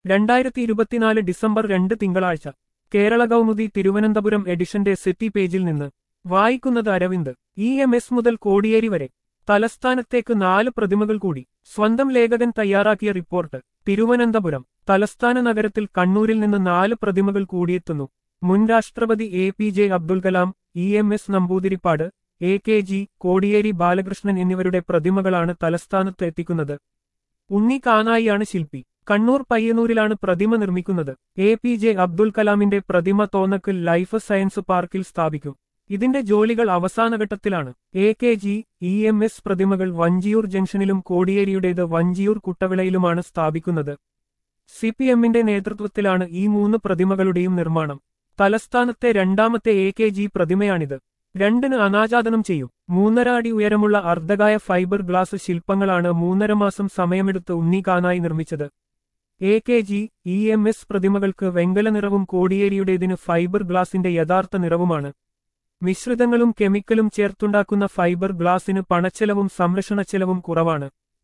രണ്ടായിരത്തി ഇരുപത്തിനാല് ഡിസംബർ രണ്ട് തിങ്കളാഴ്ച കേരള കൗമുദി തിരുവനന്തപുരം എഡിഷന്റെ സിറ്റി പേജിൽ നിന്ന് വായിക്കുന്നത് അരവിന്ദ് ഇ എം എസ് മുതൽ കോടിയേരി വരെ തലസ്ഥാനത്തേക്ക് നാല് പ്രതിമകൾ കൂടി സ്വന്തം ലേഖകൻ തയ്യാറാക്കിയ റിപ്പോർട്ട് തിരുവനന്തപുരം തലസ്ഥാന നഗരത്തിൽ കണ്ണൂരിൽ നിന്ന് നാല് പ്രതിമകൾ കൂടിയെത്തുന്നു മുൻ രാഷ്ട്രപതി A P J Abdul Kalam E M S Namboodiripad A K G Kodiyeri Balakrishnan എന്നിവരുടെ പ്രതിമകളാണ് തലസ്ഥാനത്ത് എത്തിക്കുന്നത് ഉണ്ണി കാനായിയാണ് ശില്പി കണ്ണൂർ പയ്യന്നൂരിലാണ് പ്രതിമ നിർമ്മിക്കുന്നത് എ പി ജെ അബ്ദുൽ കലാമിന്റെ പ്രതിമ തോന്നക്കൽ ലൈഫ് സയൻസ് പാർക്കിൽ സ്ഥാപിക്കും ഇതിന്റെ ജോലികൾ അവസാനഘട്ടത്തിലാണ് A K G E M S പ്രതിമകൾ വഞ്ചിയൂർ ജംഗ്ഷനിലും കോടിയേരിയുടേത് വഞ്ചിയൂർ കുട്ടവിളയിലുമാണ് സ്ഥാപിക്കുന്നത് സി പി എമ്മിന്റെ നേതൃത്വത്തിലാണ് ഈ മൂന്ന് പ്രതിമകളുടെയും നിർമ്മാണം തലസ്ഥാനത്തെ രണ്ടാമത്തെ എ കെ ജി പ്രതിമയാണിത് രണ്ടിന് അനാച്ഛാദനം ചെയ്യും മൂന്നര അടി ഉയരമുള്ള അർദ്ധകായ ഫൈബർ ഗ്ലാസ് ശില്പങ്ങളാണ് മൂന്നര മാസം സമയമെടുത്ത് ഉണ്ണിക്കാനായി നിർമ്മിച്ചത് A K G E M S പ്രതിമകൾക്ക് വെങ്കല നിറവും കോടിയേരിയുടേതിന് ഫൈബർ ഗ്ലാസിന്റെ യഥാർത്ഥ നിറവുമാണ് മിശ്രിതങ്ങളും കെമിക്കലും ചേർത്തുണ്ടാക്കുന്ന ഫൈബർ ഗ്ലാസിന് പണച്ചെലവും സംരക്ഷണച്ചെലവും കുറവാണ്